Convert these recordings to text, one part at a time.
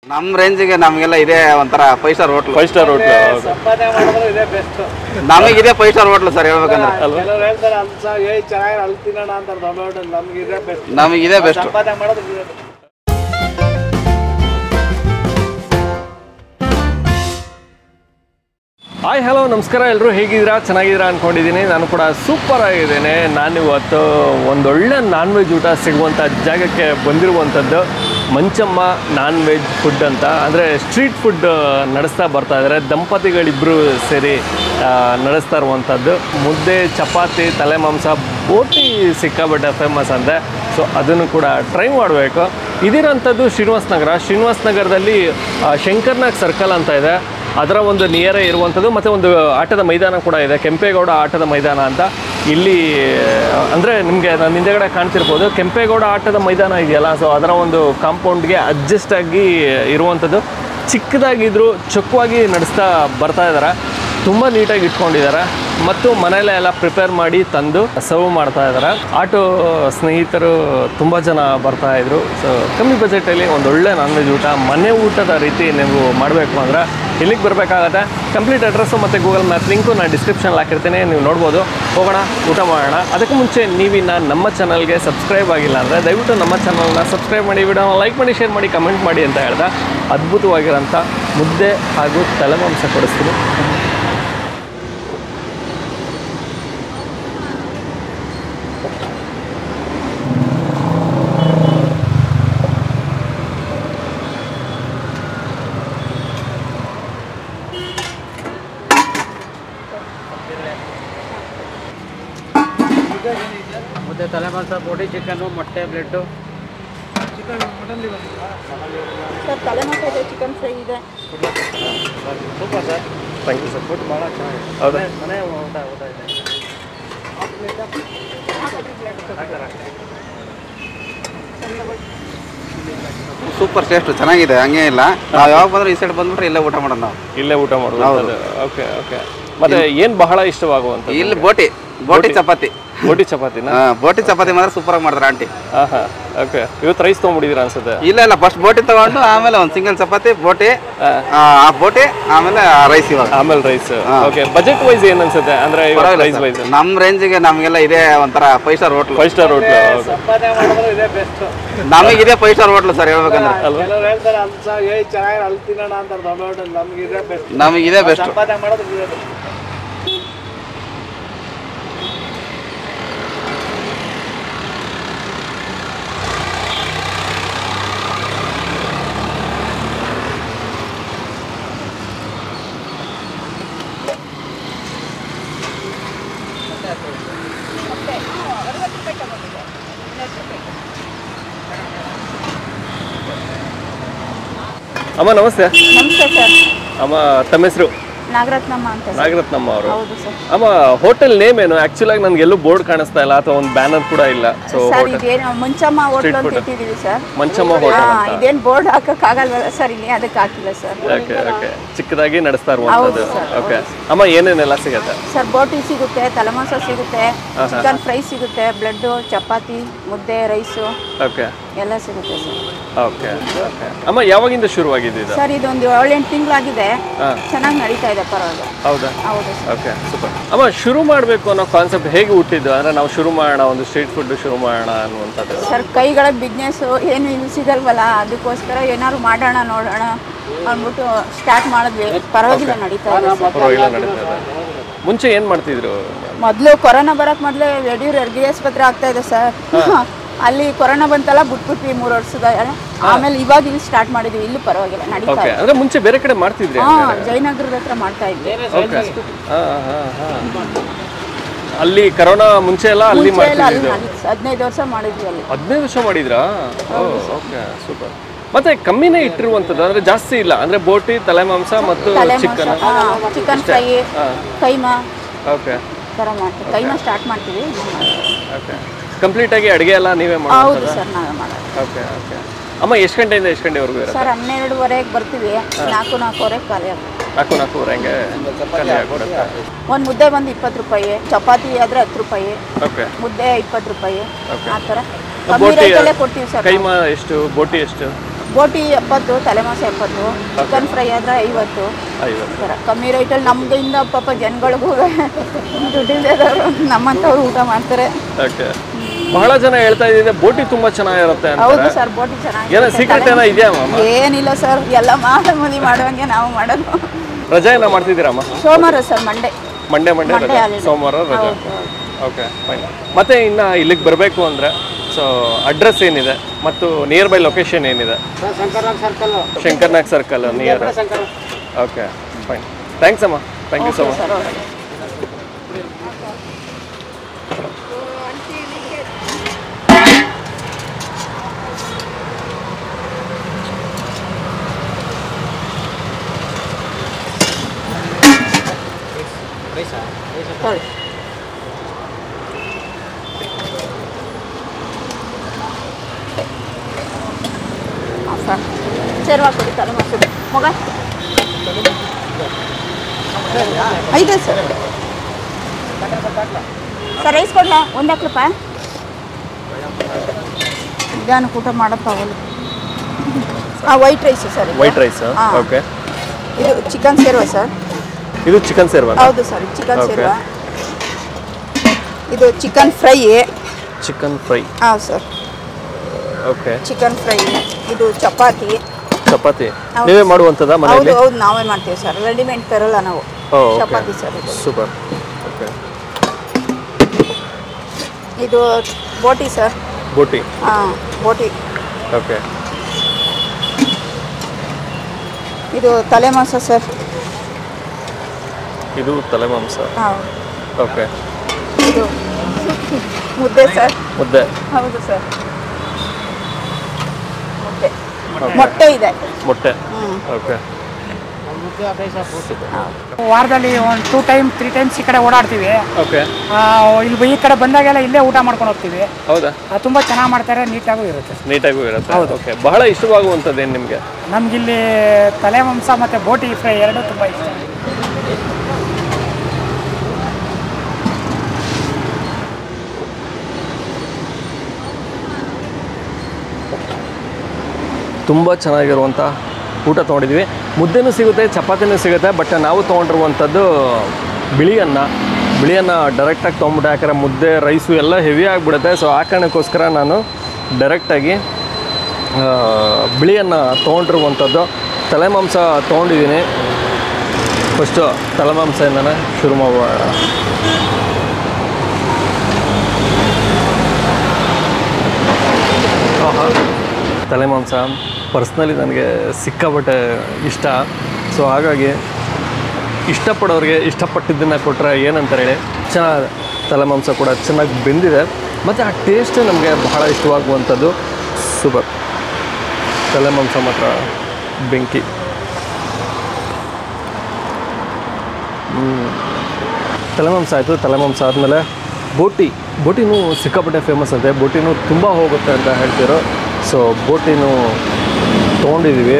ನಮ್ಮ ರೇಂಜಿಗೆ ನಮಗೆಲ್ಲ ಇದೆ ಒಂಥರ five star hotel five star hotel ಹೌದು ಸಂಪಾದನೆ ಮಾಡಿದ್ರು ಇದೇ ಬೆಸ್ಟ್ ನಮಗಿದೆ ಫೈವ್ ಸ್ಟಾರ್ ಹೋಟ್ಲು ಸರ್ ಹೇಳ್ಬೇಕಂದ್ರೆ ಕೆಲವ್ರು ಹೇಳ್ತಾರೆ ಅಲ್ಸ ಏ ಚೆನ್ನಾಗಿ ಅಲ್ಲಿ ತಿನ್ನೋಣ ಅಂತಾರೆ ದೊಡ್ಡ ಹೋಟೆಲ್ ನಮ್ಗೆ ಇದೇ ಬೆಸ್ಟ್ ನಮಗಿದೆ ಬೆಸ್ಟ್ ಸಂಪಾದನೆ ಮಾಡೋದು ಇದೇ best. ಹಾಯ್ ಹಲೋ ನಮಸ್ಕಾರ ಎಲ್ಲರೂ ಹೇಗಿದ್ದೀರಾ ಚೆನ್ನಾಗಿದ್ದೀರಾ ಅಂದ್ಕೊಂಡಿದ್ದೀನಿ ನಾನು ಕೂಡ ಸೂಪರ್ ಆಗಿದ್ದೇನೆ ನಾನು ಇವತ್ತು ಒಂದೊಳ್ಳೆ ನಾನ್ ವೆಜ್ ಊಟ ಸಿಗುವಂಥ ಜಾಗಕ್ಕೆ ಬಂದಿರುವಂಥದ್ದು ಮಂಚಮ್ಮ ನಾನ್ ವೆಜ್ ಫುಡ್ ಅಂತ ಅಂದರೆ ಸ್ಟ್ರೀಟ್ ಫುಡ್ ನಡೆಸ್ತಾ ಬರ್ತಾ ಇದ್ದಾರೆ ದಂಪತಿಗಳಿಬ್ಬರು ಸೇರಿ ಆ, ನಡೆಸ್ತಾ ಇರುವಂಥದ್ದು ಮುದ್ದೆ ಚಪಾತಿ ತಲೆ ಮಾಂಸ ಬೋಟಿ ಸಿಕ್ಕಾಬಟ್ಟೆ ಫೇಮಸ್ ಅಂತೆ ಸೊ ಅದನ್ನು ಕೂಡ ಟ್ರೈ ಮಾಡಬೇಕು ಇದಿರೋಂಥದ್ದು ಶ್ರೀನಿವಾಸ್ ನಗರ ಶ್ರೀನಿವಾಸ್ ನಗರದಲ್ಲಿ ಆ, ಶಂಕರ್ನಾಗ್ ಸರ್ಕಲ್ ಅಂತ ಇದೆ ಅದರ ಒಂದು ನಿಯರೇ ಇರುವಂಥದ್ದು ಮತ್ತು ಒಂದು ಆಟದ ಮೈದಾನ ಕೂಡ ಇದೆ ಕೆಂಪೇಗೌಡ ಆಟದ ಮೈದಾನ ಅಂತ ಇಲ್ಲಿ ಅಂದರೆ ನಿಮಗೆ ನಾನು ಹಿಂದೆಗಡೆ ಕಾಣ್ತಿರ್ಬೋದು ಕೆಂಪೇಗೌಡ ಆಟದ ಮೈದಾನ ಇದೆಯಲ್ಲ ಸೊ ಅದರ ಒಂದು ಕಾಂಪೌಂಡ್ಗೆ ಅಡ್ಜಸ್ಟ್ ಆಗಿ ಇರುವಂಥದ್ದು ಚಿಕ್ಕದಾಗಿದ್ದರೂ ಚೊಕ್ಕವಾಗಿ ನಡೆಸ್ತಾ ಬರ್ತಾ ಇದ್ದಾರೆ ತುಂಬ ನೀಟಾಗಿ ಇಟ್ಕೊಂಡಿದ್ದಾರೆ ಮತ್ತು ಮನೆಯಲ್ಲೇ ಎಲ್ಲ ಪ್ರಿಪೇರ್ ಮಾಡಿ ತಂದು ಸರ್ವ್ ಮಾಡ್ತಾ ಇದ್ದಾರೆ ಆಟೋ ಸ್ನೇಹಿತರು ತುಂಬ ಜನ ಬರ್ತಾ ಇದ್ರು ಸೊ ಕಮ್ಮಿ ಬಜೆಟಲ್ಲಿ ಒಂದೊಳ್ಳೆ ನಾನ್ ವೆಜ್ ಊಟ ಮನೆ ಊಟದ ರೀತಿ ನೀವು ಮಾಡಬೇಕು ಅಂದರೆ ಇಲ್ಲಿಗೆ ಬರಬೇಕಾಗತ್ತೆ ಕಂಪ್ಲೀಟ್ ಅಡ್ರೆಸ್ಸು ಮತ್ತು ಗೂಗಲ್ ಮ್ಯಾಪ್ ಲಿಂಕು ನಾನು ಡಿಸ್ಕ್ರಿಪ್ಷನಲ್ಲಿ ಹಾಕಿರ್ತೀನಿ ನೀವು ನೋಡ್ಬೋದು ಹೋಗೋಣ ಊಟ ಮಾಡೋಣ ಅದಕ್ಕೆ ಮುಂಚೆ ನೀವಿನ್ನ ನಮ್ಮ ಚಾನಲ್ಗೆ ಸಬ್ಸ್ಕ್ರೈಬ್ ಆಗಿಲ್ಲ ಅಂದರೆ ದಯವಿಟ್ಟು ನಮ್ಮ ಚಾನಲ್ನ ಸಬ್ಸ್ಕ್ರೈಬ್ ಮಾಡಿ ವಿಡಿಯೋನ ಲೈಕ್ ಮಾಡಿ ಶೇರ್ ಮಾಡಿ ಕಮೆಂಟ್ ಮಾಡಿ ಅಂತ ಹೇಳ್ದೆ ಅದ್ಭುತವಾಗಿರೋಂಥ ಮುದ್ದೆ ಹಾಗೂ ತಲೆಮಾಂಸ ಕೊಡಿಸ್ತೀನಿ ಮುದ್ದೆ ತಲೆ ಮಾಂಸ ಬೋಟಿ ಚಿಕನ್ನು ಮೊಟ್ಟೆ ಬ್ರೆಡ್ಡು ಸರ್ ತಲೆ ಮಾಂಸ ಇದೆ ಚಿಕನ್ ಫ್ರೈ ಇದೆ super sir thank you sir food ಭಾಳ ಚೆನ್ನಾಗಿದೆ ಹೌದಾ ಮನೆ ಊಟ ಊಟ ಇದೆ ಹಾಕ್ತಾರೆ, ಹಾಕ್ತಾರೆ. ಸೂಪರ್ ಟೇಸ್ಟ್ ಚೆನ್ನಾಗಿದೆ ಹಂಗೆ ಇಲ್ಲ ನಾವು ಯಾವಾಗ ಬಂದ್ರೆ ಈ ಸೈಡ್ ಬಂದ್ಬಿಟ್ರೆ ಇಲ್ಲೇ ಊಟ ಮಾಡೋದು ನಾವು ಇಲ್ಲೇ ಊಟ ಮಾಡುವಂಥದ್ದು ಓಕೆ ಓಕೆ ಮತ್ತೆ ಏನು ಬಹಳ ಇಷ್ಟವಾಗುವಂಥದ್ದು ಇಲ್ಲಿ ಬೋಟಿ ಬೋಟಿ ಚಪಾತಿ ಬೋಟಿ ಚಪಾತಿನ ಹಾ, ಬೋಟಿ ಚಪಾತಿ ಮಾತ್ರ ಸೂಪರ್ ಆಗಿ ಮಾಡ್ತಾರೆ ಆಂಟಿ ಹಾಂ ಹಾಂ ಓಕೆ ಇವತ್ತು ರೈಸ್ ತೊಗೊಂಬಿಟ್ಟಿದ್ದೀರಾ ಅನ್ಸುತ್ತೆ ಇಲ್ಲ ಇಲ್ಲ ಫಸ್ಟ್ ಬೋಟಿ ತಗೊಂಡು ಆಮೇಲೆ ಒಂದು ಸಿಂಗಲ್ ಚಪಾತಿ ಬೋಟಿ ಆ ಬೋಟಿ ಆಮೇಲೆ ರೈಸ್ ಇವಾಗ ಆಮೇಲೆ ರೈಸ್ ಓಕೆ ಬಜೆಟ್ ವೈಸ್ ಏನು ಅನ್ಸುತ್ತೆ ಅಂದ್ರೆ ಪ್ರೈಸ್ ವೈಸ್ ನಮ್ಮ ರೇಂಜಿಗೆ ನಮಗೆಲ್ಲ ಇದೆ ಒಂಥರ five star hotel five star hotel ಸಂಪಾದನೆ ಮಾಡಿದ್ರು ಇದೇ ಬೆಸ್ಟ್ ನಮಗಿದೆ ಫೈವ್ ಸ್ಟಾರ್ ಹೋಟ್ಲು ಸರ್ ಹೇಳ್ಬೇಕಂದ್ರೆ ಕೆಲವ್ರು ಹೇಳ್ತಾರೆ ಅಲ್ಸ ಏ ಚೆನ್ನಾಗಿ ಅಲ್ಲಿ ತಿನ್ನೋಣ ಅಂತಾರೆ ದೊಡ್ಡ ಹೋಟೆಲ್ ನಮ್ಗೆ ಇದೇ ಬೆಸ್ಟ್ ನಮಗಿದೆ ಬೆಸ್ಟ್ ಸಂಪಾದನೆ ಮಾಡೋದು ಇದೇ best. ಅಮ್ಮ ನಮಸ್ತೆ ನಮಸ್ತೆ ಸರ್ ಅಮ್ಮ ತಮ್ಮ ಹೆಸರು ನಾಗರತ್ನಮ್ಮ ಅಂತ ಸರ್ ನಾಗರತ್ನಮ್ಮ ಅವರು ಹೌದು ಸರ್ ಅಮ್ಮ ಹೋಟೆಲ್ ನೇಮ್ ಏನು ಆಕ್ಚುಲ್ ಆಗಿ ನನ್ಗೆ ಎಲ್ಲೂ ಬೋರ್ಡ್ ಕಾಣಿಸ್ತಾ ಇಲ್ಲ ಅಥವಾ ಒಂದು ಬ್ಯಾನರ್ ಕೂಡ ಇಲ್ಲ ಸೊ ಸರ್ ಇದೇನು ಮುಂಚಮ್ಮ ಹೋಟ್ಲು ಅಂತ ಇಟ್ಟಿದ್ದೀವಿ ಸರ್ ಮಂಚಮ್ಮ ಹಾ ಹೋಟೆಲ್ ಅಂತ ಇದೇನು ಬೋರ್ಡ್ ಹಾಕಕ್ ಆಗಲ್ವಲ್ಲ ಸರ್ ಇಲ್ಲಿ ಅದಕ್ಕೆ ಹಾಕಿಲ್ಲ ಸರ್ ಓಕೆ ಓಕೆ ಚಿಕ್ಕದಾಗಿ ನಡೆಸ್ತಾ ಇರುವಂಥದ್ದು ಓಕೆ ಅಮ್ಮ ಏನೇನೆಲ್ಲ ಸಿಗತ್ತೆ ಸರ್ ಬೋಟಿ ಸಿಗುತ್ತೆ ತಲೆಮಾಂಸ ಸಿಗುತ್ತೆ ಚಿಕನ್ ಫ್ರೈ ಸಿಗುತ್ತೆ ಬ್ಲಡ್ಡು ಚಪಾತಿ ಮುದ್ದೆ ರೈಸು ಓಕೆ ಎಲ್ಲ ಸಿಗುತ್ತೆ ಸರ್ ಓಕೆ ಓಕೆ ಅಮ್ಮ ಯಾವಾಗಿಂದ ಶುರುವಾಗಿದ್ದು ಇದು ಸರ್ ಇದೊಂದು ಏಳೆಂಟು ತಿಂಗಳಾಗಿದೆ ಹಾ. ಚೆನ್ನಾಗಿ ನಡೀತಾ ಇದೆ ಪರವಾಗಿಲ್ಲ ಹೌದಾ ಹೌದು ಸರ್ ಓಕೆ ಸೂಪರ್ ಅಮ್ಮ ಶುರು ಮಾಡಬೇಕು ಅನ್ನೋ ಕಾನ್ಸೆಪ್ಟ್ ಹೇಗೆ ಹುಟ್ಟಿದ್ದು ಅಂದರೆ ನಾವು ಶುರು ಮಾಡೋಣ ಒಂದು ಸ್ಟ್ರೀಟ್ ಫುಡ್ ಶುರು ಮಾಡೋಣ ಅನ್ನುವಂಥದ್ದು ಸರ್ ಕೈಗಳ ಬಿಸ್ನೆಸ್ಸು ಏನು ಇದು ಸಿಗಲ್ವಲ್ಲ ಅದಕ್ಕೋಸ್ಕರ ಏನಾದ್ರು ಮಾಡೋಣ ನೋಡೋಣ ಅಂದ್ಬಿಟ್ಟು ಸ್ಟಾರ್ಟ್ ಮಾಡಿದ್ವಿ ಪರವಾಗಿಲ್ಲ ನಡೀತಾ ಇದೆ ಸರ್ ಪರವಾಗಿಲ್ಲ ನಡೀತಾ ಇದೆ ಮುಂಚೆ ಏನು ಮಾಡ್ತಿದ್ರು ಮೊದಲು ಕೊರೋನಾ ಬರಕ್ ಮೊದಲೇ ಯಡಿಯೂರು ಹೆರಿಗೆ ಆಸ್ಪತ್ರೆ ಆಗ್ತಾ ಇದೆ ಸರ್ ಅಲ್ಲಿ ಕೊರೋನಾ ಬಂತಲ್ಲ ಬಿಟ್ಬಿಟ್ವಿ ಮೂರು ವರ್ಷದ ಆಮೇಲೆ ಇವಾಗ ಇಲ್ಲಿ ಸ್ಟಾರ್ಟ್ ಮಾಡಿದ್ವಿ ಇಲ್ಲೂ ಪರವಾಗಿಲ್ಲ ನಡೀತಾ ಓಕೆ ಇದೆ ಅಂದರೆ ಮುಂಚೆ ಬೇರೆ ಕಡೆ ಮಾಡ್ತಿದ್ರಿ ಹಾ ಜಯನಗರದ ಹತ್ರ ಮಾಡ್ತಾ ಇದ್ವಿ ಓಕೆ ಹಾಂ ಹಾಂ ಹಾಂ ಅಲ್ಲಿ ಕರೋನಾ ಮುಂಚೆ ಎಲ್ಲ ಅಲ್ಲಿ ಮುಂಚೆ ಎಲ್ಲ ಅಲ್ಲಿ ಮಾಡ್ತಿದ್ದು ಮಾಡಿದ್ವಿ ಹದಿನೈದು ವರ್ಷ ಮಾಡಿದ್ವಿ ಅಲ್ಲಿ ಹದಿನೈದು ವರ್ಷ ಮಾಡಿದ್ರಾ ಓಕೆ ಸೂಪರ್ ಮತ್ತೆ ಕಮ್ಮಿನೇ ಇಟ್ಟಿರುವಂಥದ್ದು ಅಂದರೆ ಜಾಸ್ತಿ ಇಲ್ಲ ಅಂದರೆ ಬೋಟಿ ತಲೆ ಮಾಂಸ ಮತ್ತು ತಲೆ chicken chicken fry keema okay ಥರ ಮಾಡ್ತೀವಿ ಕೈಮಾ ಸ್ಟಾರ್ಟ್ ಮಾಡ್ತೀವಿ ಓಕೆ ಕಂಪ್ಲೀಟಾಗಿ ಅಡುಗೆ ಎಲ್ಲ ನೀವೇ ಹೌದು ಮಾಡೋದು ಸರ್ ನಾವೇ ಮಾಡೋದು ಓಕೆ ಓಕೆ ಅಮ್ಮ ಎಷ್ಟು ಗಂಟೆಯಿಂದ ಎಷ್ಟು ಗಂಟೆವರೆಗೂ ಇರುತ್ತೆ ಸರ್ ಹನ್ನೆರಡುವರೆಗೆ ಬರ್ತೀವಿ ನಾಲ್ಕು ನಾಲ್ಕೂವರೆಗೆ ಖಾಲಿ ಆಗುತ್ತೆ ನಾಲ್ಕು ನಾಲ್ಕೂವರೆ ಹಂಗೆ ಖಾಲಿ ಆಗ್ಬಿಡುತ್ತೆ ಒಂದು ಮುದ್ದೆ ಬಂದು ಇಪ್ಪತ್ತು ರೂಪಾಯಿ ಚಪಾತಿ ಆದರೆ ಹತ್ತು ರೂಪಾಯಿ ಓಕೆ ಮುದ್ದೆ ಇಪ್ಪತ್ತು ರೂಪಾಯಿ Okay. ಆ ಥರ ಕಮ್ಮಿ ಬೋಟಿ ರೇಟಲ್ಲೇ ಕೊಡ್ತೀವಿ ಸರ್ ಕೈಮಾ ಎಷ್ಟು ಬೋಟಿ ಎಷ್ಟು ಬೋಟಿ ಎಪ್ಪತ್ತು ತಲೆಮಾಸ ಎಪ್ಪತ್ತು ಚಿಕನ್ ಫ್ರೈ ಆದರೆ ಐವತ್ತು ಐವತ್ತು ಈ ಥರ ಕಮ್ಮಿ ರೇಟಲ್ಲಿ ನಮ್ಗಿಂದ ಪಾಪ ಜನಗಳಿಗೂ ದುಡ್ಡಿಲ್ಲದವರು ನಮ್ಮಂಥವ್ರು ಊಟ ಮಾಡ್ತಾರೆ ಓಕೆ ಬಹಳ ಜನ ಹೇಳ್ತಾ ಇದ್ದೀನಿ ಬೋಟಿ ತುಂಬಾ ಚೆನ್ನಾಗಿರುತ್ತೆ ಹೌದು ಅಂತಾರೆ ಸರ್ ಬೋಟಿ ಏನೋ ಸೀಕ್ರೆಟ್ ಏನೋ ಇದೆಯಾ ಮಾಮ ಏನಿಲ್ಲ ಸರ್ ಎಲ್ಲ ಮಾಮೂಲಿ ಮಾಡುವಂಗೆ ನಾವು ಮಾಡೋದು ರಜೆ ಏನೋ ಮಾಡ್ತಿದ್ದೀರಮ್ಮ ಸೋಮವಾರ sir Monday Monday Monday Monday ರಜೆ holiday. ಸೋಮವಾರ ರಜೆ ಹೌದು, ಹೌದು. ಓಕೆ ಫೈನ್ ಮತ್ತೆ ಇನ್ನು ಇಲ್ಲಿಗೆ ಬರಬೇಕು ಅಂದರೆ ಸೊ ಅಡ್ರೆಸ್ ಏನಿದೆ ಮತ್ತು ನಿಯರ್ ಬೈ ಲೊಕೇಶನ್ ಏನಿದೆ Shankarnag circle Shankarnag circle near Shankar okay fine thanks ಅಮ್ಮ thank you so much sir okay ಸರಿ ಹಾಂ ಸರ್ ಸೇರ್ವಾ ಕೊಡಿ ತಲೆ ಮಸೂರಿ ಮಗ ಐದೇ ಸರ್ ಸರ್ ರೈಸ್ ಕೊಡ್ಲಾ ಒಂದು ಹಾಕ್ಲಪ್ಪ ನಿಧಾನಕ್ಕೆ ಊಟ ಮಾಡಪ್ಪ ಅವಳು ಹಾಂ ವೈಟ್ ರೈಸ್ ಸರ್ ಇದು. ವೈಟ್ ರೈಸ್ ಹಾ. ಓಕೆ ಇದು ಚಿಕನ್ ಸೇರುವ ಸರ್ ಇದು ಚಿಕನ್ ಸೇರ್ವಾ ಹೌದು ಸರ್ ಚಿಕನ್ Okay. ಸೇರುವ ಇದು ಚಿಕನ್ ಫ್ರೈ ಚಿಕನ್ ಫ್ರೈ ಹಾಂ ಸರ್ ಓಕೆ ಚಿಕನ್ ಫ್ರೈ ಇದು ಚಪಾತಿ ಚಪಾತಿ ಹೌದು. ನೀವೇ ಮಾಡುವಂಥದ್ದಾ ಹೌದು ಮನೆಯಲ್ಲಿ ಹೌದು ನಾವೇ ಮಾಡ್ತೀವಿ ಸರ್ ರೆಡಿಮೇಡ್ ತರಲ್ಲ ನಾವು ಓ ಓಕೆ ಚಪಾತಿ ಸರ್ ಇದು ಸೂಪರ್ ಓಕೆ ಇದು ಬೋಟಿ ಸರ್ ಬೋಟಿ ಹಾಂ ಬೋಟಿ ಓಕೆ ಇದು ತಲೆ ಮಾಂಸ ಸರ್ ಇದು ತಲೆ ಮಾಂಸ ಹಾಂ ಓಕೆ ಇದು ಮುದ್ದೆ ಸರ್ ಮುದ್ದೆ ಹೌದು ಸರ್ ಮುದ್ದೆ ಮೊಟ್ಟೆ ಇದೆ ಮೊಟ್ಟೆ ಹ್ಞೂ ಓಕೆ ವಾರದಲ್ಲಿ ಒಂದು ಟೂ ಟೈಮ್ ತ್ರೀ ಟೈಮ್ಸ್ ಈ ಕಡೆ ಓಡಾಡ್ತೀವಿ ಓಕೆ ಆ, ಇಲ್ಲಿ ಈ ಕಡೆ ಬಂದಾಗೆಲ್ಲ ಇಲ್ಲೇ ಊಟ ಮಾಡ್ಕೊಂಡು ಹೋಗ್ತೀವಿ ಹೌದಾ ಆ, ತುಂಬಾ ಚೆನ್ನಾಗಿ ಮಾಡ್ತಾರೆ ನೀಟಾಗೂ ಇರುತ್ತೆ ನೀಟಾಗೂ ಇರುತ್ತೆ ಓಕೆ ಬಹಳ ಇಷ್ಟವಾಗುವಂಥದ್ದು ಏನು ನಿಮಗೆ ನಮ್ಗಿಲ್ಲಿ ತಲೆ ಮಾಂಸ ಮತ್ತು ಬೋಟಿ ಫ್ರೈ ಎರಡು ತುಂಬ ಇಷ್ಟ ತುಂಬ ಚೆನ್ನಾಗಿರುವಂಥ ಊಟ ತೊಗೊಂಡಿದ್ವಿ ಮುದ್ದೆನೂ ಸಿಗುತ್ತೆ ಚಪಾತಿನೂ ಸಿಗುತ್ತೆ ಬಟ್ ನಾವು ತೊಗೊಂಡಿರುವಂಥದ್ದು ಬಿಳಿ ಅನ್ನ ಬಿಳಿ ಅನ್ನ ಡೈರೆಕ್ಟಾಗಿ ತೊಗೊಂಬಿಟ್ಟೆ ಯಾಕಂದರೆ ಮುದ್ದೆ ರೈಸು ಎಲ್ಲ ಹೆವಿ ಆಗಿಬಿಡುತ್ತೆ ಸೊ ಆ ಕಾರಣಕ್ಕೋಸ್ಕರ ನಾನು ಡೈರೆಕ್ಟಾಗಿ ಬಿಳಿ ಅನ್ನ ತೊಗೊಂಡಿರುವಂಥದ್ದು ತಲೆ ಮಾಂಸ ತೊಗೊಂಡಿದ್ದೀನಿ ಫಸ್ಟು ತಲೆ ಮಾಂಸದಿಂದನೇ ಶುರು ಮಾಡೋಣ ಆಹಾ. ತಲೆ ಮಾಂಸ ಪರ್ಸ್ನಲಿ ನನಗೆ ಸಿಕ್ಕಾಪಟ್ಟೆ ಇಷ್ಟ ಸೊ ಹಾಗಾಗಿ ಇಷ್ಟಪಡೋರಿಗೆ ಇಷ್ಟಪಟ್ಟಿದ್ದನ್ನು ಕೊಟ್ಟರೆ ಏನಂತಾರೆ ಹೇಳಿ ಚೆನ್ನಾಗಿ ತಲೆ ಮಾಂಸ ಕೂಡ ಚೆನ್ನಾಗಿ ಬೆಂದಿದೆ ಮತ್ತು ಆ ಟೇಸ್ಟ್ ನಮಗೆ ಬಹಳ ಇಷ್ಟವಾಗುವಂಥದ್ದು ಸೂಪರ್ ತಲೆ ಮಾಂಸ ಮಾತ್ರ ಬೆಂಕಿ ಹ್ಮ್. ತಲೆ ಮಾಂಸ ಆಯಿತು ತಲೆ ಮಾಂಸ ಆದಮೇಲೆ ಬೋಟಿ ಬೋಟಿನೂ ಸಿಕ್ಕಾಪಟ್ಟೆ ಫೇಮಸ್ ಅಂತೆ ಬೋಟಿನೂ ತುಂಬ ಹೋಗುತ್ತೆ ಅಂತ ಹೇಳ್ತಿರೋ ಸೊ ಬೋಟಿನೂ ತೊಗೊಂಡಿದ್ದೀವಿ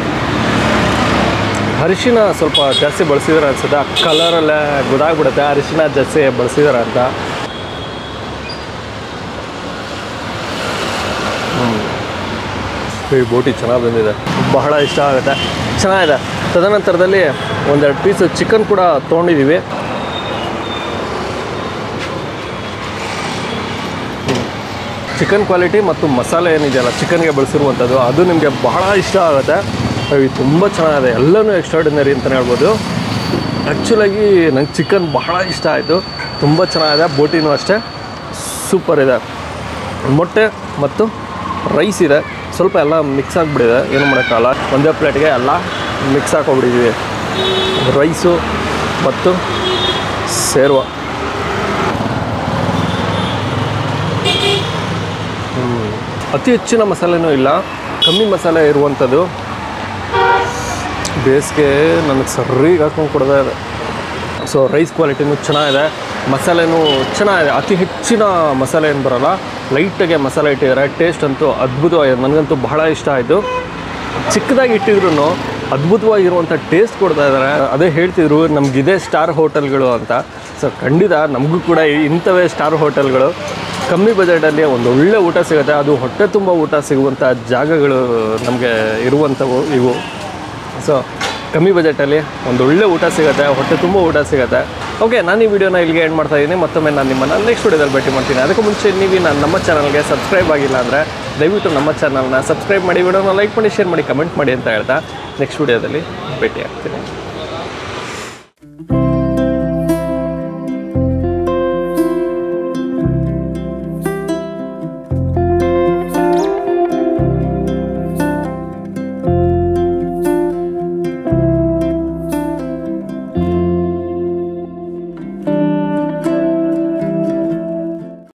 ಅರಿಶಿನ ಸ್ವಲ್ಪ ಜಾಸ್ತಿ ಬಳಸಿದಾರೆ ಅನ್ಸುತ್ತೆ ಆ ಕಲರಲ್ಲೇ ಗೊತ್ತಾಗ್ಬಿಡುತ್ತೆ ಅರಿಶಿನ ಜಾಸ್ತಿ ಬಳಸಿದಾರೆ ಅಂತ ಹ್ಮ್. ಈ ಬೋಟಿ ಚೆನ್ನಾಗಿ ಬಂದಿದೆ ಬಹಳ ಇಷ್ಟ ಆಗುತ್ತೆ ಚೆನ್ನಾಗಿದೆ ತದನಂತರದಲ್ಲಿ ಒಂದೆರಡು ಪೀಸ್ ಚಿಕನ್ ಕೂಡ ತೊಗೊಂಡಿದ್ದೀವಿ ಚಿಕನ್ ಕ್ವಾಲಿಟಿ ಮತ್ತು ಮಸಾಲೆ ಏನಿದೆಯಲ್ಲ ಚಿಕನ್ಗೆ ಬಳಸಿರುವಂಥದ್ದು ಅದು ನಿಮಗೆ ಬಹಳ ಇಷ್ಟ ಆಗುತ್ತೆ ಇದು ತುಂಬ ಚೆನ್ನಾಗಿದೆ ಎಲ್ಲನೂ ಎಕ್ಸ್ಟ್ರಾಡಿನರಿ ಅಂತಲೇ ಹೇಳ್ಬೋದು ಆ್ಯಕ್ಚುಲಾಗಿ ನಂಗೆ ಚಿಕನ್ ಬಹಳ ಇಷ್ಟ ಆಯಿತು ತುಂಬ ಚೆನ್ನಾಗಿದೆ ಬೋಟಿನೂ ಅಷ್ಟೇ ಸೂಪರ್ ಇದೆ ಮೊಟ್ಟೆ ಮತ್ತು ರೈಸ್ ಇದೆ ಸ್ವಲ್ಪ ಎಲ್ಲ ಮಿಕ್ಸ್ ಆಗಿಬಿಟ್ಟಿದೆ ಏನು ಮಾಡೋಕ್ಕಾಗಲ್ಲ ಒಂದೇ ಪ್ಲೇಟ್ಗೆ ಎಲ್ಲ ಮಿಕ್ಸ್ ಹಾಕೊಬಿಟ್ಟಿದ್ದೀವಿ ರೈಸು ಮತ್ತು ಸೇರುವ ಹ್ಮ್. ಅತಿ ಹೆಚ್ಚಿನ ಮಸಾಲೆನೂ ಇಲ್ಲ ಕಮ್ಮಿ ಮಸಾಲೆ ಇರುವಂಥದ್ದು ಬೇಸಿಗೆ ನನಗೆ ಸರಿಗೆ ಹಾಕೊಂಡು ಕೊಡ್ತಾ ಇದೆ ಸೊ ರೈಸ್ ಕ್ವಾಲಿಟಿನೂ ಚೆನ್ನಾಗಿದೆ ಮಸಾಲೆನೂ ಚೆನ್ನಾಗಿದೆ ಅತಿ ಹೆಚ್ಚಿನ ಮಸಾಲೆ ಏನು ಬರೋಲ್ಲ ಲೈಟಾಗೆ ಮಸಾಲೆ ಇಟ್ಟಿದ್ದಾರೆ ಟೇಸ್ಟ್ ಅಂತೂ ಅದ್ಭುತವಾಗಿದೆ ನನಗಂತೂ ಬಹಳ ಇಷ್ಟ ಆಯಿತು ಚಿಕ್ಕದಾಗಿ ಇಟ್ಟಿದ್ರು ಅದ್ಭುತವಾಗಿರುವಂಥ ಟೇಸ್ಟ್ ಕೊಡ್ತಾ ಇದ್ದಾರೆ ಅದೇ ಹೇಳ್ತಿದ್ರು ನಮಗಿದೆ ಸ್ಟಾರ್ ಹೋಟೆಲ್ಗಳು ಅಂತ ಸೊ ಖಂಡಿತ ನಮಗೂ ಕೂಡ ಇಂಥವೇ ಸ್ಟಾರ್ ಹೋಟೆಲ್ಗಳು ಕಮ್ಮಿ ಬಜೆಟಲ್ಲಿ ಒಂದು ಒಳ್ಳೆ ಊಟ ಸಿಗುತ್ತೆ ಅದು ಹೊಟ್ಟೆ ತುಂಬ ಊಟ ಸಿಗುವಂಥ ಜಾಗಗಳು ನಮಗೆ ಇರುವಂಥವು ಇವು ಸೊ ಕಮ್ಮಿ ಬಜೆಟಲ್ಲಿ ಒಂದು ಒಳ್ಳೆ ಊಟ ಸಿಗುತ್ತೆ ಹೊಟ್ಟೆ ತುಂಬ ಊಟ ಸಿಗುತ್ತೆ ಓಕೆ ನಾನು ಈ ವಿಡಿಯೋನ ಇಲ್ಲಿಗೆ ಎಂಡ್ ಮಾಡ್ತಾ ಇದ್ದೀನಿ ಮತ್ತೊಮ್ಮೆ ನಾನು ನಿಮ್ಮನ್ನು ನೆಕ್ಸ್ಟ್ ವಿಡಿಯೋದಲ್ಲಿ ಭೇಟಿ ಮಾಡ್ತೀನಿ ಅದಕ್ಕೂ ಮುಂಚೆ ನೀವು ನಾನು ನಮ್ಮ ಚಾನಲ್ಗೆ ಸಬ್ಸ್ಕ್ರೈಬ್ ಆಗಿಲ್ಲ ಅಂದರೆ ದಯವಿಟ್ಟು ನಮ್ಮ ಚಾನಲ್ನ ಸಬ್ಸ್ಕ್ರೈಬ್ ಮಾಡಿ ವಿಡಿಯೋನ ಲೈಕ್ ಮಾಡಿ ಶೇರ್ ಮಾಡಿ ಕಮೆಂಟ್ ಮಾಡಿ ಅಂತ ಹೇಳ್ತಾ ನೆಕ್ಸ್ಟ್ ವಿಡಿಯೋದಲ್ಲಿ ಭೇಟಿ ಆಗ್ತೀನಿ